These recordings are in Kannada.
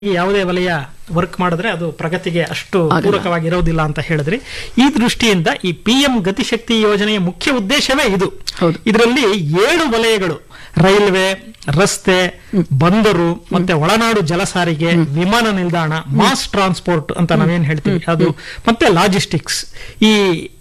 ಈ ಯಾವುದೇ ವಲಯ ವರ್ಕ್ ಮಾಡಿದ್ರೆ ಅದು ಪ್ರಗತಿಗೆ ಅಷ್ಟು ಆಗಲ್ಲ. ಪೂರಕವಾಗಿರೋದಿಲ್ಲ ಅಂತ ಹೇಳಿದ್ರಿ ಈ ದೃಷ್ಟಿಯಿಂದ ಈ ಪಿ ಎಂ ಗತಿಶಕ್ತಿ ಯೋಜನೆಯ ಮುಖ್ಯ ಉದ್ದೇಶವೇ ಇದು ಹೌದು. ಇದರಲ್ಲಿ ಏಳು ವಲಯಗಳು ರೈಲ್ವೆ ರಸ್ತೆ ಬಂದರು ಮತ್ತೆ ಒಳನಾಡು ಜಲಸಾರಿಗೆ ವಿಮಾನ ನಿಲ್ದಾಣ ಮಾಸ್ ಟ್ರಾನ್ಸ್ಪೋರ್ಟ್ ಅಂತ ನಾವೇನ್ ಹೇಳ್ತೀವಿ ಅದು ಮತ್ತೆ ಲಾಜಿಸ್ಟಿಕ್ಸ್ ಈ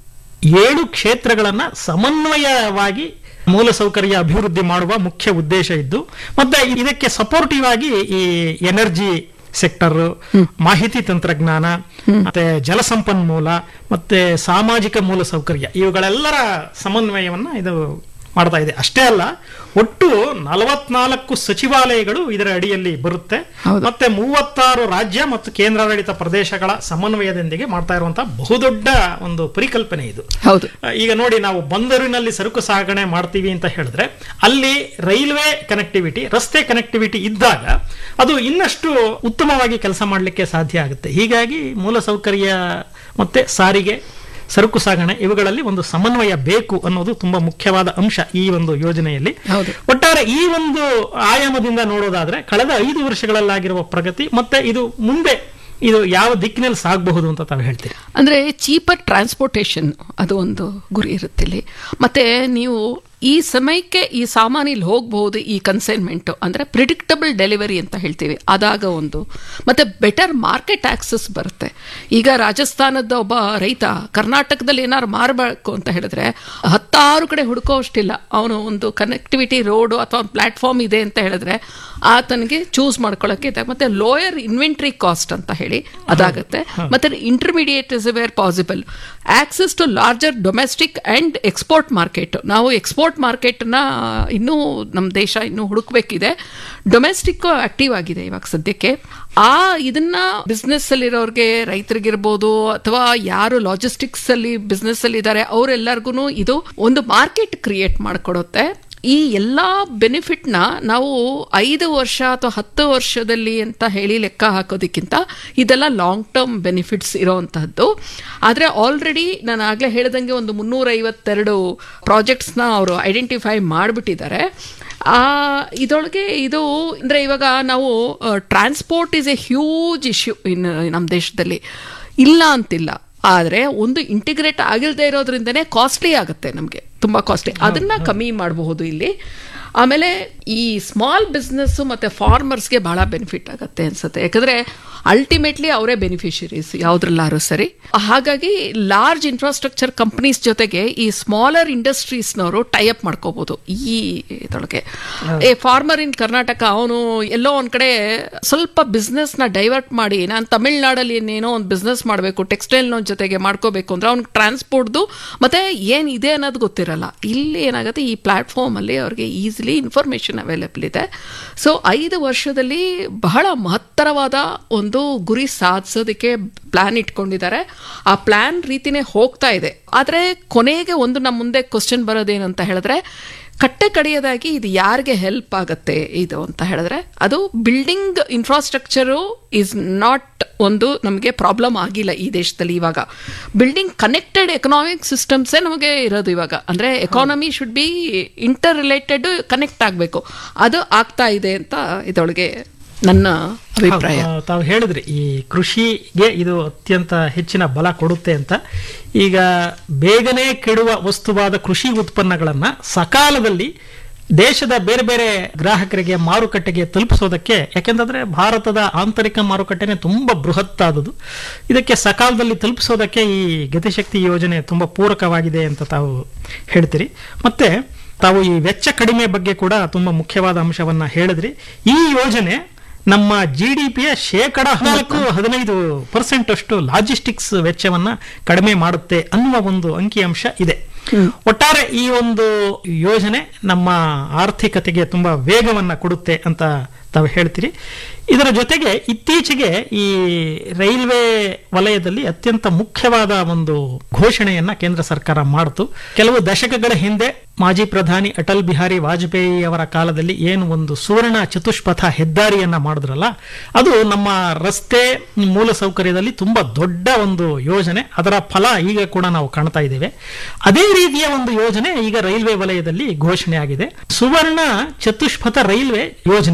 ಏಳು ಕ್ಷೇತ್ರಗಳನ್ನ ಸಮನ್ವಯವಾಗಿ ಮೂಲಸೌಕರ್ಯ ಅಭಿವೃದ್ಧಿ ಮಾಡುವ ಮುಖ್ಯ ಉದ್ದೇಶ ಇದ್ದು ಮತ್ತೆ ಇದಕ್ಕೆ ಸಪೋರ್ಟಿವ್ ಆಗಿ ಈ ಎನರ್ಜಿ ಸೆಕ್ಟರ್ ಮಾಹಿತಿ ತಂತ್ರಜ್ಞಾನ ಮತ್ತೆ ಜಲಸಂಪನ್ಮೂಲ ಮತ್ತೆ ಸಾಮಾಜಿಕ ಮೂಲಸೌಕರ್ಯ ಇವುಗಳೆಲ್ಲರ ಸಮನ್ವಯವನ್ನ ಇದು ಮಾಡ್ತಾ ಇದೆ ಅಷ್ಟೇ ಅಲ್ಲ ಒಟ್ಟು ನಲವತ್ನಾಲ್ಕು ಸಚಿವಾಲಯಗಳು ಇದರ ಅಡಿಯಲ್ಲಿ ಬರುತ್ತೆ ಹೌದು. ಮತ್ತೆ ಮೂವತ್ತಾರು ರಾಜ್ಯ ಮತ್ತು ಕೇಂದ್ರಾಡಳಿತ ಪ್ರದೇಶಗಳ ಸಮನ್ವಯದೊಂದಿಗೆ ಮಾಡ್ತಾ ಇರುವಂತಹ ಬಹುದೊಡ್ಡ ಒಂದು ಪರಿಕಲ್ಪನೆ ಇದು ಹೌದು ಈಗ ನೋಡಿ ನಾವು ಬಂದರಿನಲ್ಲಿ ಸರಕು ಸಾಗಣೆ ಮಾಡ್ತೀವಿ ಅಂತ ಹೇಳಿದ್ರೆ ಅಲ್ಲಿ ರೈಲ್ವೆ ಕನೆಕ್ಟಿವಿಟಿ ರಸ್ತೆ ಕನೆಕ್ಟಿವಿಟಿ ಇದ್ದಾಗ ಅದು ಇನ್ನಷ್ಟು ಉತ್ತಮವಾಗಿ ಕೆಲಸ ಮಾಡಲಿಕ್ಕೆ ಸಾಧ್ಯ ಆಗುತ್ತೆ ಹೀಗಾಗಿ ಮೂಲಸೌಕರ್ಯ ಮತ್ತೆ ಸಾರಿಗೆ ಸರಕು ಸಾಗಣೆ ಇವುಗಳಲ್ಲಿ ಒಂದು ಸಮನ್ವಯ ಬೇಕು ಅನ್ನೋದು ತುಂಬಾ ಮುಖ್ಯವಾದ ಅಂಶ ಈ ಒಂದು ಯೋಜನೆಯಲ್ಲಿ ಹೌದು. ಒಟ್ಟಾರೆ ಈ ಒಂದು ಆಯಾಮದಿಂದ ನೋಡೋದಾದ್ರೆ ಕಳೆದ ಐದು ವರ್ಷಗಳಲ್ಲಾಗಿರುವ ಪ್ರಗತಿ ಮತ್ತೆ ಇದು ಮುಂದೆ ಇದು ಯಾವ ದಿಕ್ಕಿನಲ್ಲಿ ಸಾಗಬಹುದು ಅಂತ ತಾವು ಹೇಳ್ತೀರಿ ಅಂದ್ರೆ ಚೀಪರ್ ಟ್ರಾನ್ಸ್ಪೋರ್ಟೇಷನ್ ಅದು ಒಂದು ಗುರಿ ಇರುತ್ತೆ ಇಲ್ಲಿ ಮತ್ತೆ ನೀವು ಈ ಸಮಯಕ್ಕೆ ಈ ಸಾಮಾನು ಇಲ್ಲಿ ಹೋಗಬಹುದು ಈ ಕನ್ಸೈನ್ಮೆಂಟ್ ಅಂದ್ರೆ ಪ್ರಿಡಿಕ್ಟಬಲ್ ಡೆಲಿವರಿ ಅಂತ ಹೇಳ್ತೀವಿ ಅದಾಗ ಒಂದು ಮತ್ತೆ ಬೆಟರ್ ಮಾರ್ಕೆಟ್ ಆಕ್ಸೆಸ್ ಬರುತ್ತೆ ಈಗ ರಾಜಸ್ಥಾನದ ಒಬ್ಬ ರೈತ ಕರ್ನಾಟಕದಲ್ಲಿ ಏನಾದ್ರು ಮಾರಬೇಕು ಅಂತ ಹೇಳಿದ್ರೆ ಹತ್ತಾರು ಕಡೆ ಹುಡುಕೋ ಅಷ್ಟಿಲ್ಲ ಅವನು ಒಂದು ಕನೆಕ್ಟಿವಿಟಿ ರೋಡು ಅಥವಾ ಒಂದು ಪ್ಲಾಟ್ಫಾರ್ಮ್ ಇದೆ ಅಂತ ಹೇಳಿದ್ರೆ ಆತನಿಗೆ ಚೂಸ್ ಮಾಡ್ಕೊಳ್ಳೋಕೆ ಇದೆ ಮತ್ತೆ ಲೋಯರ್ ಇನ್ವೆಂಟ್ರಿ ಕಾಸ್ಟ್ ಅಂತ ಹೇಳಿ ಅದಾಗುತ್ತೆ ಮತ್ತೆ intermediate is where possible access to larger domestic and export market ನಾವು ಎಕ್ಸ್ಪೋರ್ಟ್ ಮಾರ್ಕೆಟ್ನ ಇನ್ನೂ ನಮ್ಮ ದೇಶ ಇನ್ನೂ ಹುಡುಕ್ಬೇಕಿದೆ ಡೊಮೆಸ್ಟಿಕ್ ಆಕ್ಟಿವ್ ಆಗಿದೆ ಇವಾಗ ಸದ್ಯಕ್ಕೆ ಆ ಇದನ್ನ ಬಿಸ್ನೆಸ್ ಅಲ್ಲಿರೋರಿಗೆ ರೈತರಿಗಿರ್ಬೋದು ಅಥವಾ ಯಾರು ಲಾಜಿಸ್ಟಿಕ್ಸ್ ಅಲ್ಲಿ ಬಿಸ್ನೆಸ್ ಅಲ್ಲಿ ಇದ್ದಾರೆ ಅವರೆಲ್ಲರಿಗೂ ಇದು ಒಂದು ಮಾರ್ಕೆಟ್ ಕ್ರಿಯೇಟ್ ಮಾಡಿಕೊಡುತ್ತೆ ಈ ಎಲ್ಲ ಬೆನಿಫಿಟ್ನ ನಾವು ಐದು ವರ್ಷ ಅಥವಾ ಹತ್ತು ವರ್ಷದಲ್ಲಿ ಅಂತ ಹೇಳಿ ಲೆಕ್ಕ ಹಾಕೋದಕ್ಕಿಂತ ಇದೆಲ್ಲ ಲಾಂಗ್ ಟರ್ಮ್ ಬೆನಿಫಿಟ್ಸ್ ಇರೋವಂತಹದ್ದು ಆದರೆ ಆಲ್ರೆಡಿ ನಾನು ಆಗಲೇ ಹೇಳ್ದಂಗೆ ಒಂದು ಮುನ್ನೂರೈವತ್ತೆರಡು ಪ್ರಾಜೆಕ್ಟ್ಸ್ನ ಅವರು ಐಡೆಂಟಿಫೈ ಮಾಡಿಬಿಟ್ಟಿದ್ದಾರೆ ಆ ಇದರೊಳಗೆ ಇದು ಅಂದರೆ ಇವಾಗ ನಾವು transport is a huge issue in ನಮ್ಮ ದೇಶದಲ್ಲಿ ಇಲ್ಲ ಅಂತಿಲ್ಲ ಆದರೆ ಒಂದು ಇಂಟಿಗ್ರೇಟ್ ಆಗಿಲ್ಲದೆ ಇರೋದ್ರಿಂದನೇ ಕಾಸ್ಟ್ಲಿ ಆಗುತ್ತೆ ನಮಗೆ ತುಂಬ ಕಾಸ್ಟ್ಲಿ ಅದನ್ನ ಕಮ್ಮಿ ಮಾಡಬಹುದು ಇಲ್ಲಿ ಆಮೇಲೆ ಈ ಸ್ಮಾಲ್ ಬಿಸ್ನೆಸ್ ಮತ್ತೆ ಫಾರ್ಮರ್ಸ್ಗೆ ಬಹಳ ಬೆನಿಫಿಟ್ ಆಗುತ್ತೆ ಅನ್ಸುತ್ತೆ ಯಾಕಂದ್ರೆ ಅಲ್ಟಿಮೇಟ್ಲಿ ಅವರೇ ಬೆನಿಫಿಷರೀಸ್ ಯಾವ್ದ್ರಲ್ಲಾರು ಸರಿ ಹಾಗಾಗಿ ಲಾರ್ಜ್ ಇನ್ಫ್ರಾಸ್ಟ್ರಕ್ಚರ್ ಕಂಪನೀಸ್ ಜೊತೆಗೆ ಈ ಸ್ಮಾಲರ್ ಇಂಡಸ್ಟ್ರೀಸ್ನವರು ಟೈಅಪ್ ಮಾಡ್ಕೋಬಹುದು ಈ ಇದರೊಳಗೆ ಏ ಫಾರ್ಮರ್ ಇನ್ ಕರ್ನಾಟಕ ಅವನು ಎಲ್ಲೋ ಒಂದ್ ಕಡೆ ಸ್ವಲ್ಪ ಬಿಸ್ನೆಸ್ ನ ಡೈವರ್ಟ್ ಮಾಡಿ ನಾನು ತಮಿಳ್ನಾಡಲ್ಲಿ ಏನೋ ಒಂದು ಬಿಸ್ನೆಸ್ ಮಾಡಬೇಕು ಟೆಕ್ಸ್ಟೈಲ್ ಜೊತೆಗೆ ಮಾಡ್ಕೋಬೇಕು ಅಂದ್ರೆ ಅವ್ನಿಗೆ ಟ್ರಾನ್ಸ್ಪೋರ್ಟ್ದು ಮತ್ತೆ ಏನಿದೆ ಅನ್ನೋದು ಗೊತ್ತಿರಲ್ಲ ಇಲ್ಲಿ ಏನಾಗುತ್ತೆ ಈ ಪ್ಲಾಟ್ಫಾರ್ಮ್ ಅಲ್ಲಿ ಅವ್ರಿಗೆ ಈಸಿಲಿ ಇನ್ಫಾರ್ಮೇಶನ್ ಅವೈಲೇಬಲ್ ಇದೆ ಸೊ ಐದು ವರ್ಷದಲ್ಲಿ ಬಹಳ ಮಹತ್ತರವಾದ ಒಂದು ಗುರಿ ಸಾಧಿಸೋದಕ್ಕೆ ಪ್ಲಾನ್ ಇಟ್ಕೊಂಡಿದ್ದಾರೆ ಆ ಪ್ಲಾನ್ ರೀತಿನೇ ಹೋಗ್ತಾ ಇದೆ ಆದರೆ ಕೊನೆಗೆ ಒಂದು ನಮ್ಮ ಮುಂದೆ ಕ್ವಶನ್ ಬರೋದೇನಂತ ಹೇಳಿದ್ರೆ ಕಟ್ಟೆ ಕಡೆಯದಾಗಿ ಇದು ಯಾರಿಗೆ ಹೆಲ್ಪ್ ಆಗುತ್ತೆ ಇದು ಅಂತ ಹೇಳಿದ್ರೆ ಅದು ಬಿಲ್ಡಿಂಗ್ ಇನ್ಫ್ರಾಸ್ಟ್ರಕ್ಚರು ಈಸ್ ನಾಟ್ ಒಂದು ನಮಗೆ ಪ್ರಾಬ್ಲಮ್ ಆಗಿಲ್ಲ ಈ ದೇಶದಲ್ಲಿ ಇವಾಗ ಬಿಲ್ಡಿಂಗ್ ಕನೆಕ್ಟೆಡ್ ಎಕನಾಮಿಕ್ ಸಿಸ್ಟಮ್ಸೇ ನಮಗೆ ಇರೋದು ಇವಾಗ ಅಂದರೆ economy should be interrelated connect ಆಗಬೇಕು ಅದು ಆಗ್ತಾ ಇದೆ ಅಂತ ಇದರೊಳಗೆ ನನ್ನ ಅಭಿಪ್ರಾಯ ಹೌದು, ತಾವು ಹೇಳಿದ್ರಿ ಈ ಕೃಷಿಗೆ ಇದು ಅತ್ಯಂತ ಹೆಚ್ಚಿನ ಬಲ ಕೊಡುತ್ತೆ ಅಂತ ಈಗ ಬೇಗನೆ ಕೆಡುವ ವಸ್ತುವಾದ ಕೃಷಿ ಉತ್ಪನ್ನಗಳನ್ನ ಸಕಾಲದಲ್ಲಿ ದೇಶದ ಬೇರೆ ಬೇರೆ ಗ್ರಾಹಕರಿಗೆ ಮಾರುಕಟ್ಟೆಗೆ ತಲುಪಿಸೋದಕ್ಕೆ ಯಾಕೆಂತಂದ್ರೆ ಭಾರತದ ಆಂತರಿಕ ಮಾರುಕಟ್ಟೆನೆ ತುಂಬಾ ಬೃಹತ್ತಾದದು ಇದಕ್ಕೆ ಸಕಾಲದಲ್ಲಿ ತಲುಪಿಸೋದಕ್ಕೆ ಈ ಗತಿಶಕ್ತಿ ಯೋಜನೆ ತುಂಬಾ ಪೂರಕವಾಗಿದೆ ಅಂತ ತಾವು ಹೇಳ್ತೀರಿ ಮತ್ತೆ ತಾವು ಈ ವೆಚ್ಚ ಕಡಿಮೆ ಬಗ್ಗೆ ಕೂಡ ತುಂಬಾ ಮುಖ್ಯವಾದ ಅಂಶವನ್ನ ಹೇಳಿದ್ರಿ ಈ ಯೋಜನೆ ನಮ್ಮ ಜಿ ಡಿ ಪಿಯ ಶೇಕಡ ಹದಿನಾಲ್ಕು ಹದಿನೈದು ಪರ್ಸೆಂಟ್ ಅಷ್ಟು ಲಾಜಿಸ್ಟಿಕ್ಸ್ ವೆಚ್ಚವನ್ನ ಕಡಿಮೆ ಮಾಡುತ್ತೆ ಅನ್ನುವ ಒಂದು ಅಂಕಿಅಂಶ ಇದೆ ಒಟ್ಟಾರೆ ಈ ಒಂದು ಯೋಜನೆ ನಮ್ಮ ಆರ್ಥಿಕತೆಗೆ ತುಂಬಾ ವೇಗವನ್ನ ಕೊಡುತ್ತೆ ಅಂತ ತಾವು ಹೇಳ್ತೀರಿ ಇದರ ಜೊತೆಗೆ ಇತ್ತೀಚೆಗೆ ಈ ರೈಲ್ವೆ ವಲಯದಲ್ಲಿ ಅತ್ಯಂತ ಮುಖ್ಯವಾದ ಒಂದು ಘೋಷಣೆಯನ್ನ ಕೇಂದ್ರ ಸರ್ಕಾರ ಮಾಡಿತು ಕೆಲವು ದಶಕಗಳ ಹಿಂದೆ ಮಾಜಿ ಪ್ರಧಾನಿ ಅಟಲ್ ಬಿಹಾರಿ ವಾಜಪೇಯಿ ಅವರ ಕಾಲದಲ್ಲಿ ಏನು ಒಂದು ಸುವರ್ಣ ಚತುಷ್ಪಥ ಹೆದ್ದಾರಿಯನ್ನ ಮಾಡಿದ್ರಲ್ಲ ಅದು ನಮ್ಮ ರಸ್ತೆ ಮೂಲಸೌಕರ್ಯದಲ್ಲಿ ತುಂಬಾ ದೊಡ್ಡ ಒಂದು ಯೋಜನೆ ಅದರ ಫಲ ಈಗ ಕೂಡ ನಾವು ಕಾಣ್ತಾ ಇದ್ದೇವೆ ಅದೇ ರೀತಿಯ ಒಂದು ಯೋಜನೆ ಈಗ ರೈಲ್ವೆ ವಲಯದಲ್ಲಿ ಘೋಷಣೆ ಆಗಿದೆ ಸುವರ್ಣ ಚತುಷ್ಪಥ ರೈಲ್ವೆ ಯೋಜನೆ ಅದು ಅಂದ್ರೆ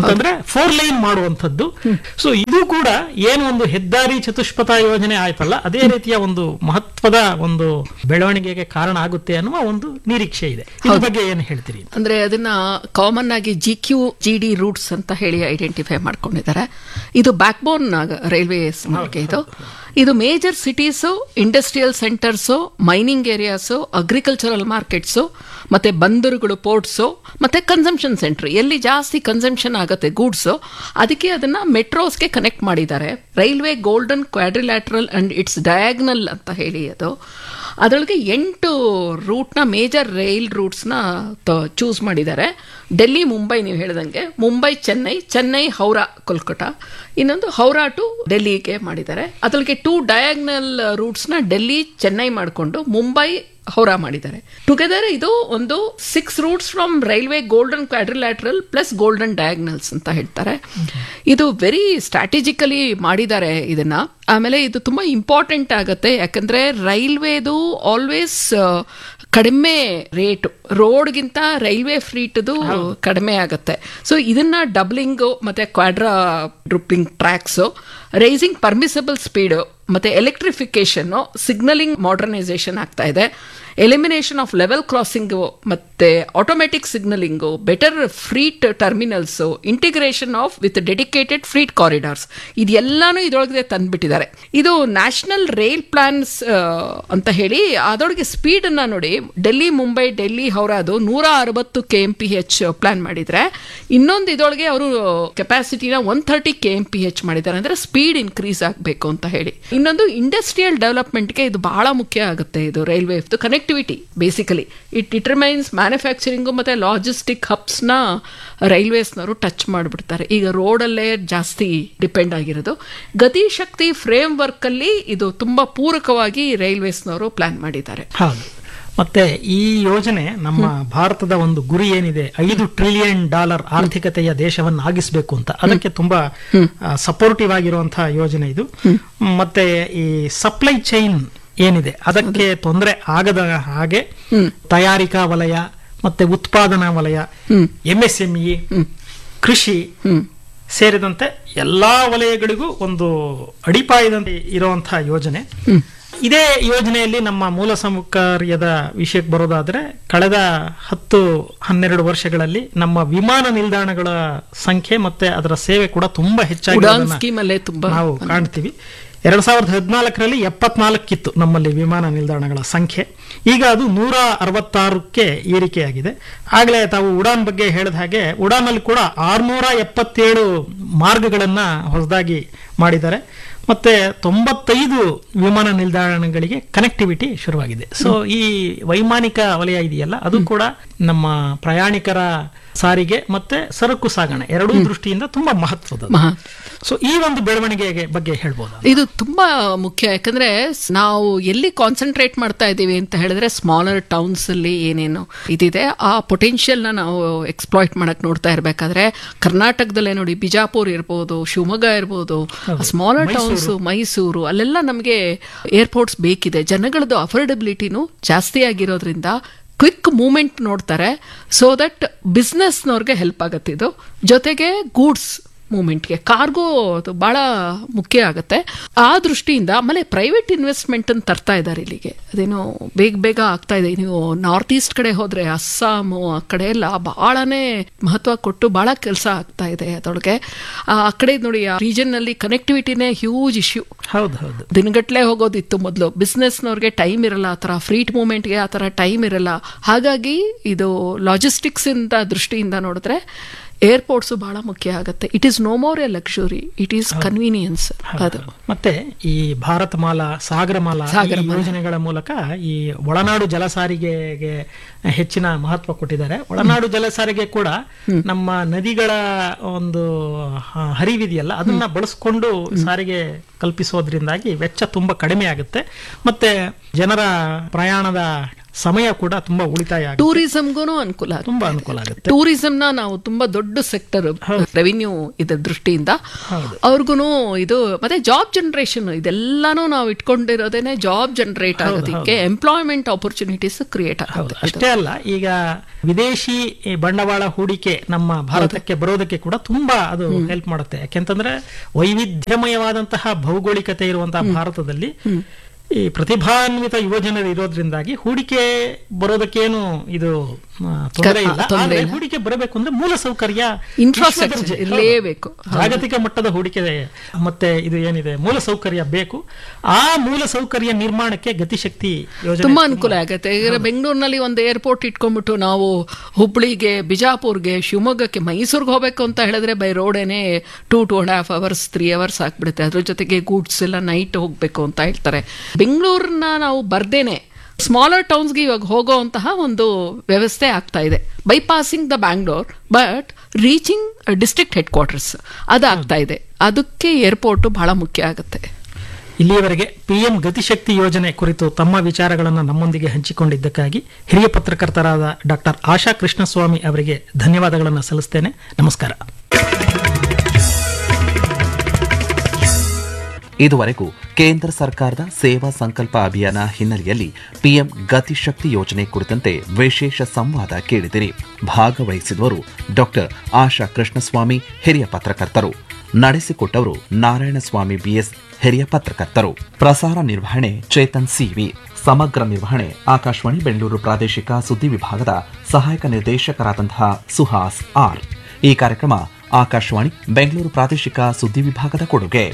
ಅಂತಂದ್ರೆ ಫೋರ್ ಲೈನ್ ಮಾಡುವಂಥದ್ದು ಸೊ ಇದು ಕೂಡ ಏನು ಒಂದು ಹೆದ್ದಾರಿ ಚತುಷ್ಪಥ ಯೋಜನೆ ಆಯ್ತಲ್ಲ ಅದೇ ರೀತಿಯ ಒಂದು ಮಹತ್ವದ ಒಂದು ಬೆಳವಣಿಗೆಗೆ ಕಾರಣ ಆಗುತ್ತೆ ಅನ್ನುವ ಒಂದು ನಿರೀಕ್ಷೆ ಇದೆ ಇದ್ರ ಬಗ್ಗೆ ಏನು ಹೇಳ್ತೀರಿ ಅಂದ್ರೆ ಅದನ್ನ ಕಾಮನ್ ಆಗಿ G Q G D routes ಅಂತ ಹೇಳಿ ಐಡೆಂಟಿಫೈ ಮಾಡ್ಕೊಂಡಿದ್ದಾರೆ ಇದು ಬ್ಯಾಕ್ ಬೋನ್ ರೈಲ್ವೇಸ್ ಇದು ಇದು major cities industrial centres mining areas agricultural markets ಮತ್ತೆ ಬಂದರುಗಳು ಪೋರ್ಟ್ಸು ಮತ್ತೆ ಕನ್ಸಂಪ್ಷನ್ ಸೆಂಟರ್ ಎಲ್ಲಿ ಜಾಸ್ತಿ ಕನ್ಸಂಪ್ಷನ್ ಆಗುತ್ತೆ ಗೂಡ್ಸು ಅದಕ್ಕೆ ಅದನ್ನ ಮೆಟ್ರೋಸ್ಗೆ ಕನೆಕ್ಟ್ ಮಾಡಿದ್ದಾರೆ railway golden quadrilateral and it's diagonal ಅಂತ ಹೇಳಿ ಅದು ಅದರೊಳಗೆ ಎಂಟು ರೂಟ್ನ ಮೇಜರ್ ರೈಲ್ ರೂಟ್ಸ್ನ ಚೂಸ್ ಮಾಡಿದ್ದಾರೆ ಡೆಲ್ಲಿ ಮುಂಬೈ ನೀವು ಹೇಳ್ದಂಗೆ ಮುಂಬೈ ಚೆನ್ನೈ ಚೆನ್ನೈ ಹೌರಾ ಕೋಲ್ಕತ್ತಾ ಇನ್ನೊಂದು ಹೌರಾ ಟು ಡೆಲ್ಲಿಗೆ ಮಾಡಿದ್ದಾರೆ ಅದರೊಳಗೆ ಟೂ ಡಯಾಗ್ನಲ್ ರೂಟ್ಸ್ನ ಡೆಲ್ಲಿ ಚೆನ್ನೈ ಮಾಡಿಕೊಂಡು ಮುಂಬೈ ಹೌರಾ ಮಾಡಿದ್ದಾರೆ ಟುಗೆದರ್ ಇದು ಒಂದು six routes from railway golden quadrilateral plus golden diagonals ಅಂತ ಹೇಳ್ತಾರೆ ಇದು ವೆರಿ ಸ್ಟ್ರಾಟಜಿಕಲಿ ಮಾಡಿದ್ದಾರೆ ಇದನ್ನ ಆಮೇಲೆ ಇದು ತುಂಬಾ ಇಂಪಾರ್ಟೆಂಟ್ ಆಗುತ್ತೆ ಯಾಕಂದ್ರೆ ರೈಲ್ವೇದು ಆಲ್ವೇಸ್ ಕಡಿಮೆ ರೇಟ್ ರೋಡ್ಗಿಂತ ರೈಲ್ವೆ ಫ್ರೀಟ್ದು ಕಡಿಮೆ ಆಗುತ್ತೆ ಸೊ ಇದನ್ನ ಡಬ್ಲಿಂಗ್ ಮತ್ತೆ quadrupling tracks raising permissible speed ಮತ್ತೆ ಎಲೆಕ್ಟ್ರಿಫಿಕೇಶನ್ ಸಿಗ್ನಲಿಂಗ್ ಮಾಡರ್ನೈಸೇಷನ್ ಆಗ್ತಾ ಇದೆ ಎಲಿಮಿನೇಷನ್ ಆಫ್ ಲೆವೆಲ್ ಕ್ರಾಸಿಂಗ್ ಮತ್ತೆ automatic signalling better freight terminals integration of with dedicated freight corridors ಇದೆಲ್ಲಾನು ಇದರೊಳಗೆ ತಂದ್ಬಿಟ್ಟಿದ್ದಾರೆ ಇದು ನ್ಯಾಷನಲ್ ರೈಲ್ ಪ್ಲಾನ್ಸ್ ಅಂತ ಹೇಳಿ ಅದರೊಳಗೆ ಸ್ಪೀಡ್ ಅನ್ನ ನೋಡಿ ಡೆಲ್ಲಿ ಮುಂಬೈ ಡೆಲ್ಲಿ ಹೌರಾದು ನೂರ ಅರವತ್ತು K M P H plan ಮಾಡಿದ್ರೆ ಇನ್ನೊಂದು ಇದರೊಳಗೆ ಅವರು ಕೆಪಾಸಿಟಿನ one thirty K M P H ಮಾಡಿದ್ದಾರೆ ಅಂದ್ರೆ ಸ್ಪೀಡ್ ಇನ್ಕ್ರೀಸ್ ಆಗಬೇಕು ಅಂತ ಹೇಳಿ ಇನ್ನೊಂದು ಇಂಡಸ್ಟ್ರಿಯಲ್ ಡೆವಲಪ್ಮೆಂಟ್ಗೆ ಇದು ಬಹಳ ಮುಖ್ಯ ಆಗುತ್ತೆ ಇದು railway connectivity basically it determines manufacturing ಮತ್ತೆ ಲಾಜಿಸ್ಟಿಕ್ ಹಬ್ಸ್ನ ರೈಲ್ವೇಸ್ನವರು ಟಚ್ ಮಾಡಿಬಿಡ್ತಾರೆ ಈಗ ರೋಡಲ್ಲೇ ಜಾಸ್ತಿ ಡಿಪೆಂಡ್ ಆಗಿರೋದು ಗತಿಶಕ್ತಿ ಫ್ರೇಮ್ ವರ್ಕ್ ಅಲ್ಲಿ ಇದು ತುಂಬಾ ಪೂರಕವಾಗಿ ರೈಲ್ವೇಸ್ನವರು ಪ್ಲಾನ್ ಮಾಡಿದ್ದಾರೆ ಹೌದು ಮತ್ತೆ ಈ ಯೋಜನೆ ನಮ್ಮ ಭಾರತದ ಒಂದು ಗುರಿ ಏನಿದೆ ಐದು ಟ್ರಿಲಿಯನ್ ಡಾಲರ್ ಆರ್ಥಿಕತೆಯ ದೇಶವನ್ನು ಆಗಿಸಬೇಕು ಅಂತ ಅದಕ್ಕೆ ತುಂಬಾ ಸಪೋರ್ಟಿವ್ ಆಗಿರುವಂತಹ ಯೋಜನೆ ಇದು ಮತ್ತೆ ಈ ಸಪ್ಲೈ ಚೈನ್ ಏನಿದೆ ಅದಕ್ಕೆ ತೊಂದರೆ ಆಗದ ಹಾಗೆ ತಯಾರಿಕಾ ವಲಯ ಮತ್ತೆ ಉತ್ಪಾದನಾ ವಲಯ ಎಂಎಸ್ಎಂಇ ಕೃಷಿ ಸೇರಿದಂತೆ ಎಲ್ಲಾ ವಲಯಗಳಿಗೂ ಒಂದು ಅಡಿಪಾಯದಂತೆ ಇರುವಂತಹ ಯೋಜನೆ ಇದೇ ಯೋಜನೆಯಲ್ಲಿ ನಮ್ಮ ಮೂಲ ಸೌಕರ್ಯದ ವಿಷಯಕ್ಕೆ ಬರೋದಾದ್ರೆ ಕಳೆದ ಹತ್ತು ಹನ್ನೆರಡು ವರ್ಷಗಳಲ್ಲಿ ನಮ್ಮ ವಿಮಾನ ನಿಲ್ದಾಣಗಳ ಸಂಖ್ಯೆ ಮತ್ತೆ ಅದರ ಸೇವೆ ಕೂಡ ತುಂಬಾ ಉಡಾನ್ ಹೆಚ್ಚಾಗಿ ಸ್ಕೀಮ್ ಅಲ್ಲೇ ತುಂಬಾ ನಾವು ಕಾಣ್ತೀವಿ ಎರಡ್ ಸಾವಿರದ ಹದಿನಾಲ್ಕರಲ್ಲಿ ಎಪ್ಪತ್ನಾಲ್ಕಿತ್ತು ನಮ್ಮಲ್ಲಿ ವಿಮಾನ ನಿಲ್ದಾಣಗಳ ಸಂಖ್ಯೆ ಈಗ ಅದು ನೂರ ಅರವತ್ತಾರಕ್ಕೆ ಏರಿಕೆಯಾಗಿದೆ ಆಗಲೇ ತಾವು ಉಡಾನ್ ಬಗ್ಗೆ ಹೇಳಿದ ಹಾಗೆ ಉಡಾನಲ್ಲಿ ಕೂಡ ಆರ್ನೂರ ಎಪ್ಪತ್ತೇಳು ಮಾರ್ಗಗಳನ್ನ ಹೊಸದಾಗಿ ಮಾಡಿದ್ದಾರೆ ಮತ್ತೆ ತೊಂಬತ್ತೈದು ವಿಮಾನ ನಿಲ್ದಾಣಗಳಿಗೆ ಕನೆಕ್ಟಿವಿಟಿ ಶುರುವಾಗಿದೆ ಸೊ ಈ ವೈಮಾನಿಕ ವಲಯ ಇದೆಯಲ್ಲ ಅದು ಕೂಡ ನಮ್ಮ ಪ್ರಯಾಣಿಕರ ಸಾರಿಗೆ ಮತ್ತೆ ಸರಕು ಸಾಗಣೆ ಎರಡೂ ದೃಷ್ಟಿಯಿಂದ ತುಂಬಾ ಮಹತ್ವದ ಮಹಾ ಸೊ ಈ ಒಂದು ಬೆಳವಣಿಗೆಗೆ ಬಗ್ಗೆ ಹೇಳ್ಬೋದು ಇದು ತುಂಬಾ ಮುಖ್ಯ ಯಾಕಂದ್ರೆ ಸ್- ನಾವು ಎಲ್ಲಿ ಕಾನ್ಸಂಟ್ರೇಟ್ ಮಾಡ್ತಾ ಇದ್ದೀವಿ ಅಂತ ಹೇಳಿದ್ರೆ ಸ್ಮಾಲರ್ ಟೌನ್ಸ್ ಅಲ್ಲಿ ಏನೇನು ಇದಿದೆ ಆ ಪೊಟೆನ್ಷಿಯಲ್ ನ ನಾವು ಎಕ್ಸ್ಪ್ಲಾಯ್ಟ್ ಮಾಡಕ್ ನೋಡ್ತಾ ಇರ್ಬೇಕಾದ್ರೆ ಕರ್ನಾಟಕದಲ್ಲೇ ನೋಡಿ ಬಿಜಾಪುರ್ ಇರ್ಬೋದು ಶಿವಮೊಗ್ಗ ಇರ್ಬೋದು ಸ್ಮಾಲರ್ ಟೌನ್ಸ್ ಮೈಸೂರು ಅಲ್ಲೆಲ್ಲ ನಮಗೆ ಏರ್ಪೋರ್ಟ್ಸ್ ಬೇಕಿದೆ ಜನಗಳದ್ದು ಅಫೋರ್ಡಬಿಲಿಟಿನೂ ಜಾಸ್ತಿ ಆಗಿರೋದ್ರಿಂದ ಕ್ವಿಕ್ ಮೂಮೆಂಟ್ ನೋಡ್ತಾರೆ ಸೊ ದಟ್ ಬಿಸ್ನೆಸ್ನವ್ರಿಗೆ ಹೆಲ್ಪ್ ಆಗತ್ತೆ ಇದು ಜೊತೆಗೆ ಗೂಡ್ಸ್ ಮೂಮೆಂಟ್ಗೆ ಕಾರ್ಗೋ ಅದು ಬಹಳ ಮುಖ್ಯ ಆಗುತ್ತೆ ಆ ದೃಷ್ಟಿಯಿಂದ ಆಮೇಲೆ ಪ್ರೈವೇಟ್ ಇನ್ವೆಸ್ಟ್ಮೆಂಟ್ ಅನ್ನು ತರ್ತಾ ಇದ್ದಾರೆ ಇಲ್ಲಿಗೆ ಅದೇನೋ ಬೇಗ ಬೇಗ ಆಗ್ತಾ ಇದೆ ನೀವು ನಾರ್ತ್ ಈಸ್ಟ್ ಕಡೆ ಹೋದ್ರೆ ಅಸ್ಸಾಮು ಆ ಕಡೆ ಎಲ್ಲ ಬಹಳನೇ ಮಹತ್ವ ಕೊಟ್ಟು ಬಹಳ ಕೆಲಸ ಆಗ್ತಾ ಇದೆ ಅದರೊಳಗೆ ಆ ಆ ಕಡೆ ನೋಡಿ ಆ ರೀಜನ್ ನಲ್ಲಿ ಕನೆಕ್ಟಿವಿಟಿನೇ ಹ್ಯೂಜ್ ಇಶ್ಯೂ ಹೌದು ಹೌದು ದಿನಗಟ್ಲೆ ಹೋಗೋದಿತ್ತು ಮೊದಲು ಬಿಸ್ನೆಸ್ನವ್ರಿಗೆ ಟೈಮ್ ಇರಲ್ಲ ಆ ಥರ ಫ್ರೀಟ್ ಮೂಮೆಂಟ್ಗೆ ಆ ಥರ ಟೈಮ್ ಇರಲ್ಲ ಹಾಗಾಗಿ ಇದು ಲಾಜಿಸ್ಟಿಕ್ಸ್ ಇಂದ ದೃಷ್ಟಿಯಿಂದ ನೋಡಿದ್ರೆ ಏರ್ಪೋರ್ಟ್ಸ್ ಬಹಳ ಮುಖ್ಯ ಆಗುತ್ತೆ it is no more a luxury it is convenience ಅದು ಮತ್ತೆ ಈ ಭಾರತ ಮಾಲಾ ಸಾಗರ ಮಾಲಾ ಈ ಸಾಗರಮಾಲಾ. ಯೋಜನೆಗಳ ಮೂಲಕ ಈ ಒಳನಾಡು ಜಲ ಸಾರಿಗೆಗೆ ಹೆಚ್ಚಿನ ಮಹತ್ವ ಕೊಟ್ಟಿದ್ದಾರೆ ಒಳನಾಡು ಜಲ ಸಾರಿಗೆ ಕೂಡ ನಮ್ಮ ನದಿಗಳ ಒಂದು ಹ- ಹರಿವಿದೆಯಲ್ಲ ಅದನ್ನ ಬಳಸ್ಕೊಂಡು ಸಾರಿಗೆ ಕಲ್ಪಿಸೋದ್ರಿಂದಾಗಿ ವೆಚ್ಚ ತುಂಬಾ ಕಡಿಮೆ ಆಗುತ್ತೆ ಮತ್ತೆ ಜನರ ಪ್ರಯಾಣದ ಸಮಯ ಕೂಡ ತುಂಬಾ ಉಳಿತಾಯ ಆಗುತ್ತೆ ಟೂರಿಸಂಗೂ ಅನುಕೂಲ ಆಗುತ್ತೆ. ತುಂಬಾ ಅನುಕೂಲ ಆಗುತ್ತೆ ಟೂರಿಸಂನ ನಾವು ತುಂಬಾ ದೊಡ್ಡ ಸೆಕ್ಟರ್ ರೆವಿನ್ಯೂ ಇದ್ರ ದೃಷ್ಟಿಯಿಂದ ಹೌದು. ಅವ್ರಿಗೂ ಇದು ಮತ್ತೆ ಜಾಬ್ ಜನರೇಷನ್ ಇದೆಲ್ಲಾನು ನಾವು ಇಟ್ಕೊಂಡಿರೋದೇನೆ ಜಾಬ್ ಜನರೇಟ್ ಆಗೋದಕ್ಕೆ ಎಂಪ್ಲಾಯ್ಮೆಂಟ್ ಆಪರ್ಚುನಿಟೀಸ್ ಕ್ರಿಯೇಟ್ ಹೌದು ಆಗುತ್ತೆ ಅಷ್ಟೇ ಅಲ್ಲ ಈಗ ವಿದೇಶಿ ಈ ಬಂಡವಾಳ ಹೂಡಿಕೆ ನಮ್ಮ ಭಾರತಕ್ಕೆ ಬರೋದಕ್ಕೆ ಕೂಡ ತುಂಬಾ ಅದು ಹೆಲ್ಪ್ ಮಾಡುತ್ತೆ ಯಾಕೆಂತಂದ್ರೆ ವೈವಿಧ್ಯಮಯವಾದಂತಹ ಭೌಗೋಳಿಕತೆ ಇರುವಂತಹ ಭಾರತದಲ್ಲಿ ಈ ಪ್ರತಿಭಾನ್ವಿತ ಯುವಜನರು ಇರೋದ್ರಿಂದಾಗಿ ಹೂಡಿಕೆ ಬರೋದಕ್ಕೇನು ಇದು ಆ, ತೊಂದರೆ ಇಲ್ಲ ತೊಂದ್ರೆ ಆದ್ರೆ ಇಲ್ಲ. ಹೂಡಿಕೆ ಬರಬೇಕು ಅಂದ್ರೆ ಮೂಲ ಸೌಕರ್ಯ Infrastructure ವಿಶ್ವದರ್ಜೆ. ಇರ್ಲೇಬೇಕು. ಹೌದು. ಜಾಗತಿಕ ಮಟ್ಟದ ಹೂಡಿಕೆ ಮತ್ತೆ ಇದು ಏನಿದೆ ಮೂಲ ಸೌಕರ್ಯ ಬೇಕು ಆ ಮೂಲ ಸೌಕರ್ಯ ನಿರ್ಮಾಣಕ್ಕೆ ಗತಿಶಕ್ತಿ ಯೋಜನೆ ತುಂಬಾ ಅನುಕೂಲ ಆಗುತ್ತೆ ಈಗ ಬೆಂಗಳೂರಿನಲ್ಲಿ ಒಂದು ಏರ್ಪೋರ್ಟ್ ಇಟ್ಕೊಂಡ್ಬಿಟ್ಟು ನಾವು ಹುಬ್ಳಿಗೆ ಬಿಜಾಪುರ್ಗೆ ಶಿವಮೊಗ್ಗಕ್ಕೆ ಮೈಸೂರಿಗೆ ಹೋಗ್ಬೇಕು ಅಂತ ಹೇಳಿದ್ರೆ ಬೈ ರೋಡೇನೆ two two and half hours three hours ಆಗ್ಬಿಡುತ್ತೆ ಅದ್ರ ಜೊತೆಗೆ ಗೂಡ್ಸ್ ಎಲ್ಲ ನೈಟ್ ಹೋಗ್ಬೇಕು ಅಂತ ಹೇಳ್ತಾರೆ ಬೆಂಗಳೂರನ್ನ ನಾವು ಬರ್ದೇನೆ ಸ್ಮಾಲರ್ ಟೌನ್ಸ್ಗೆ ಇವಾಗ ಹೋಗೋವಂತಹ ಒಂದು ವ್ಯವಸ್ಥೆ ಆಗ್ತಾ ಇದೆ bypassing the Bangalore but reaching district headquarters ಅದಾಗ್ತಾ ಇದೆ ಅದಕ್ಕೆ ಏರ್ಪೋರ್ಟ್ ಬಹಳ ಮುಖ್ಯ ಆಗುತ್ತೆ ಇಲ್ಲಿಯವರೆಗೆ ಪಿಎಂ ಗತಿಶಕ್ತಿ ಯೋಜನೆ ಕುರಿತು ತಮ್ಮ ವಿಚಾರಗಳನ್ನು ನಮ್ಮೊಂದಿಗೆ ಹಂಚಿಕೊಂಡಿದ್ದಕ್ಕಾಗಿ ಹಿರಿಯ ಪತ್ರಕರ್ತರಾದ ಡಾಕ್ಟರ್ ಆಶಾ ಕೃಷ್ಣಸ್ವಾಮಿ ಅವರಿಗೆ ಧನ್ಯವಾದಗಳನ್ನು ಸಲ್ಲಿಸ್ತೇನೆ ನಮಸ್ಕಾರ ಇದುವರೆಗೂ ಕೇಂದ್ರ ಸರ್ಕಾರದ ಸೇವಾ ಸಂಕಲ್ಪ ಅಭಿಯಾನ ಹಿನ್ನೆಲೆಯಲ್ಲಿ ಪಿಎಂ ಗತಿಶಕ್ತಿ ಯೋಜನೆ ಕುರಿತಂತೆ ವಿಶೇಷ ಸಂವಾದ ಕೇಳಿದಿರಿ ಭಾಗವಹಿಸಿದವರು ಡಾಕ್ಟರ್ ಆಶಾ ಕೃಷ್ಣಸ್ವಾಮಿ ಹಿರಿಯ ಪತ್ರಕರ್ತರು ನಡೆಸಿಕೊಟ್ಟವರು ನಾರಾಯಣಸ್ವಾಮಿ ಬಿಎಸ್ ಹಿರಿಯ ಪತ್ರಕರ್ತರು ಪ್ರಸಾರ ನಿರ್ವಹಣೆ ಚೇತನ್ ಸಿವಿ ಸಮಗ್ರ ನಿರ್ವಹಣೆ ಆಕಾಶವಾಣಿ ಬೆಂಗಳೂರು ಪ್ರಾದೇಶಿಕ ಸುದ್ದಿ ವಿಭಾಗದ ಸಹಾಯಕ ನಿರ್ದೇಶಕರಾದಂತಹ ಸುಹಾಸ್ ಆರ್ ಈ ಕಾರ್ಯಕ್ರಮ ಆಕಾಶವಾಣಿ ಬೆಂಗಳೂರು ಪ್ರಾದೇಶಿಕ ಸುದ್ದಿ ವಿಭಾಗದ ಕೊಡುಗೆ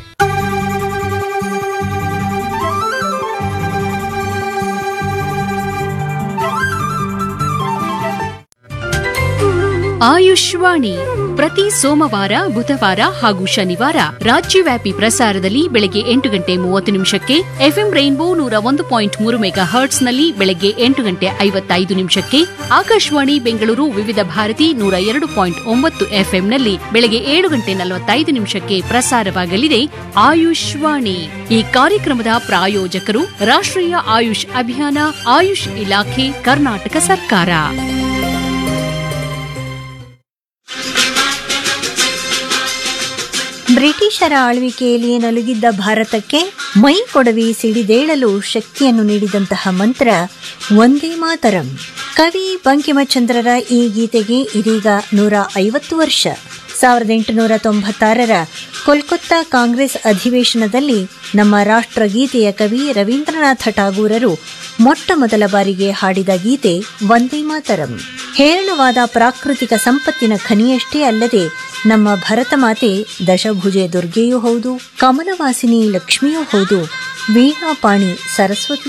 ಆಯುಷ್ವಾಣಿ ಪ್ರತಿ ಸೋಮವಾರ ಬುಧವಾರ ಹಾಗೂ ಶನಿವಾರ ರಾಜ್ಯವ್ಯಾಪಿ ಪ್ರಸಾರದಲ್ಲಿ ಬೆಳಗ್ಗೆ ಎಂಟು ಗಂಟೆ ಮೂವತ್ತು ನಿಮಿಷಕ್ಕೆ ಎಫ್ಎಂ ರೈನ್ಬೋ ನೂರ ಒಂದು ಪಾಯಿಂಟ್ ಮೂರು ಮೆಗಾ ಹರ್ಟ್ಸ್ನಲ್ಲಿ ಬೆಳಗ್ಗೆ ಎಂಟು ಗಂಟೆ ಐವತ್ತೈದು ನಿಮಿಷಕ್ಕೆ ಆಕಾಶವಾಣಿ ಬೆಂಗಳೂರು ವಿವಿಧ ಭಾರತಿ ನೂರ ಎರಡು ಪಾಯಿಂಟ್ ಒಂಬತ್ತು ಎಫ್ಎಂನಲ್ಲಿ ಬೆಳಗ್ಗೆ ಏಳು ಗಂಟೆ ನಲವತ್ತೈದು ನಿಮಿಷಕ್ಕೆ ಪ್ರಸಾರವಾಗಲಿದೆ ಆಯುಷ್ವಾಣಿ ಈ ಕಾರ್ಯಕ್ರಮದ ಪ್ರಾಯೋಜಕರು ರಾಷ್ಟ್ರೀಯ ಆಯುಷ್ ಅಭಿಯಾನ ಆಯುಷ್ ಇಲಾಖೆ ಕರ್ನಾಟಕ ಸರ್ಕಾರ ಬ್ರಿಟಿಷರ ಆಳ್ವಿಕೆಯಲ್ಲಿ ನಲುಗಿದ್ದ ಭಾರತಕ್ಕೆ ಮೈ ಕೊಡವಿ ಸಿಡಿದೇಳಲು ಶಕ್ತಿಯನ್ನು ನೀಡಿದಂತಹ ಮಂತ್ರ ಒಂದೇ ಮಾತರಂ ಕವಿ ಬಂಕಿಮಚಂದ್ರರ ಈ ಗೀತೆಗೆ ಇದೀಗ ನೂರ ಐವತ್ತು ವರ್ಷ ಸಾವಿರದ ಎಂಟುನೂರ ತೊಂಬತ್ತಾರರ ಕೋಲ್ಕತ್ತಾ ಕಾಂಗ್ರೆಸ್ ಅಧಿವೇಶನದಲ್ಲಿ ನಮ್ಮ ರಾಷ್ಟ್ರಗೀತೆಯ ಕವಿ ರವೀಂದ್ರನಾಥ ಠಾಗೂರರು ಮೊಟ್ಟ ಮೊದಲ ಬಾರಿಗೆ ಹಾಡಿದ ಗೀತೆ ವಂದೇ ಮಾತರಂ ಹೇರಳವಾದ ಪ್ರಾಕೃತಿಕ ಸಂಪತ್ತಿನ ಖನಿಯಷ್ಟೇ ಅಲ್ಲದೆ ನಮ್ಮ ಭರತ ಮಾತೆ ದಶಭುಜೆ ದುರ್ಗೆಯೂ ಹೌದು ಕಮಲವಾಸಿನಿ ಲಕ್ಷ್ಮಿಯೂ ಹೌದು ವೀಣಾಪಾಣಿ ಸರಸ್ವತಿ